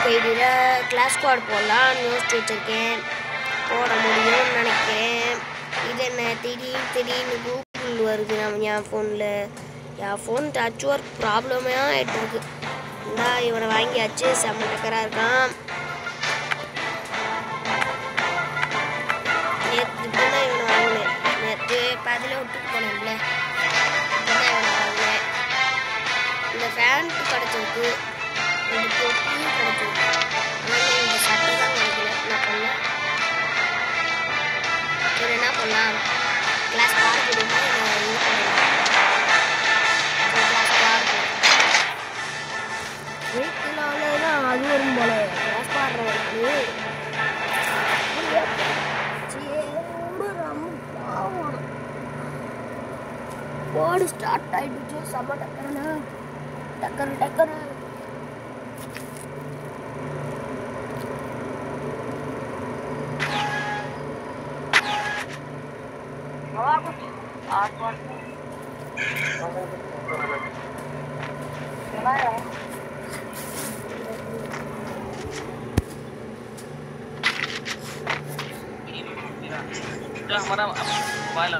இப்போ இதில் class squad போடலாம்னு யோசிச்சு வச்சுருக்கேன் போட முடியும்னு நினைக்கிறேன் இது என்ன திடீர்னு திடீர்னு கூகுள் வருது நம்ம என் ஃபோனில் என் ஃபோன் டச் ஒர்க் ப்ராப்ளமே ஆகிட்டு இருக்கு இந்தா இவனை வாங்கியாச்சு செம்ம டக்கராக இருக்கான் நேற்று இப்போ தான் இவனை வாங்கினேன் நேற்று பாதியில் விட்டுட்டு போனேன்ல இப்போ தான் இவனை வாங்கினேன் இந்த ஃபேண்ட் கிடச்சிருக்கு இந்த தொப்பியும் கிடச்சிருக்கு ஆனால் இந்த சட்டை தான் கிடைக்கல என்ன பண்ண சரி என்ன பண்ணலாம் கிளாஸ் பாடப்படுமா இல்லை இது பண்ணலாம் சரி கிளாஸ் பாடணும் வீட்டினாலே தான் அது வரும் போல கிளாஸ் பாடுறவங்களுக்கு போர்டு ஸ்டார்ட் ஆயிடுச்சு செம்ம டக்கர்னு டக்கர் டக்கர் Udah, mana mobil?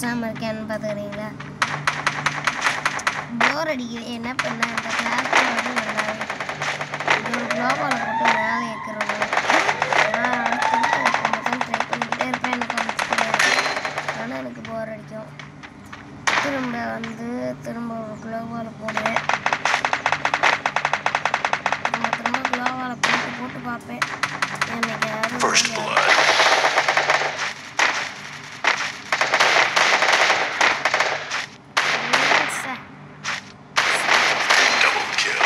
பேசாமல் இருக்கேன்னு பார்த்துக்கிறீங்களா போர் அடிக்குது என்ன பண்ண இந்த கிளாஸில் வந்து நல்லா இது ஒரு குளோபாலை போட்டு மேலே ஏற்கிறோம் நான் அடுத்தடுத்து மட்டும் ட்ரை பண்ணிக்கிட்டே இருப்பேன் எனக்கு வந்து தெரியாது ஆனால் எனக்கு போர் அடிக்கும் திரும்ப வந்து திரும்ப ஒரு குளோபாலை போடுவேன் திரும்ப திரும்ப குளோபாலை போட்டு போட்டு பார்ப்பேன் எனக்கு யாரும் First வந்து- blood. சே. Double kill.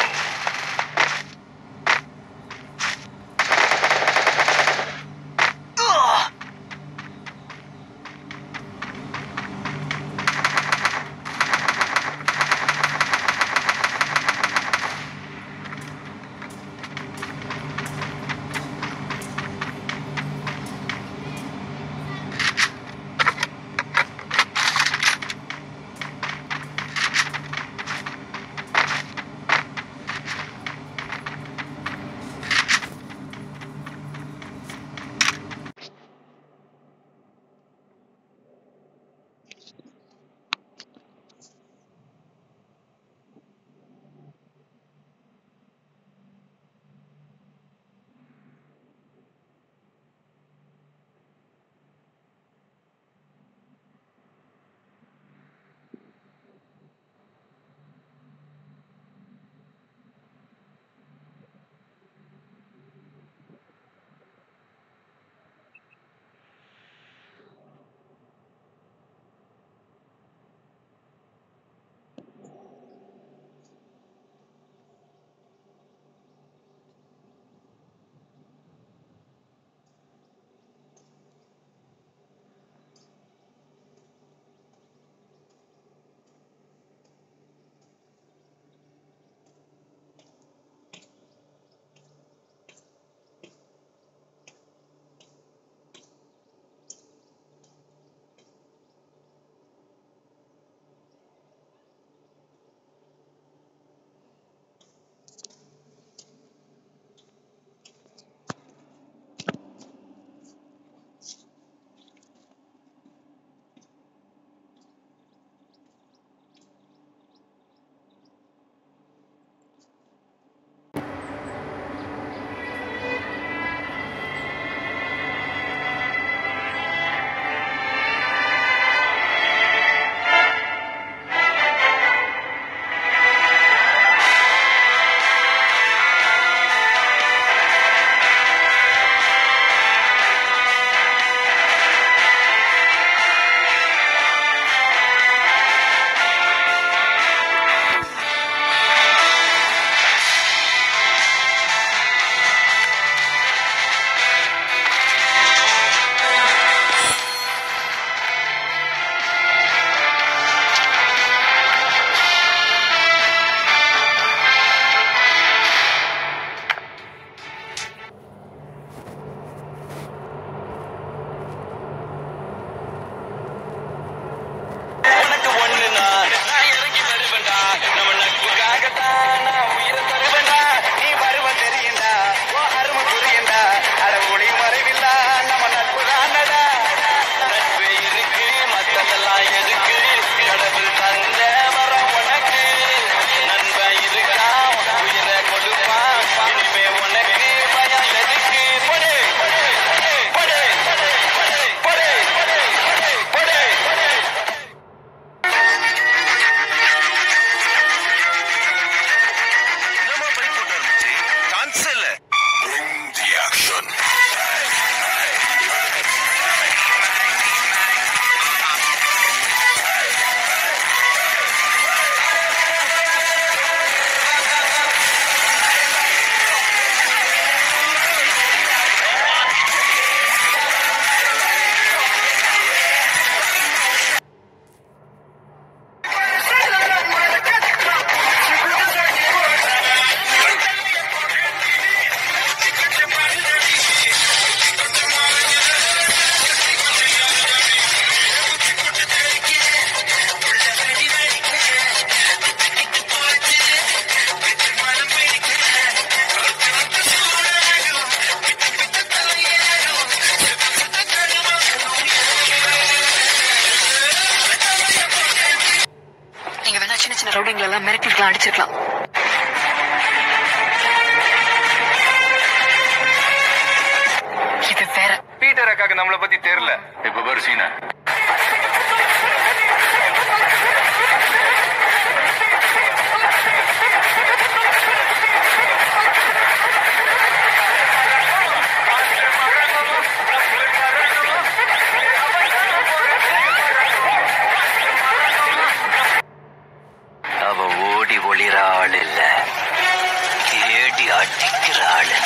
ரவுடிங்களை எல்லாம் மிரட்டிருக்கலாம் அடிச்சிருக்கலாம் இது வேற பீட்டர் அக்காக்கு நம்மளை பத்தி தெரியல இப்ப பாரு சீனா அவ ஓடி ஒளிர ஆள் இல்ல தேடி அடிக்கிற ஆளு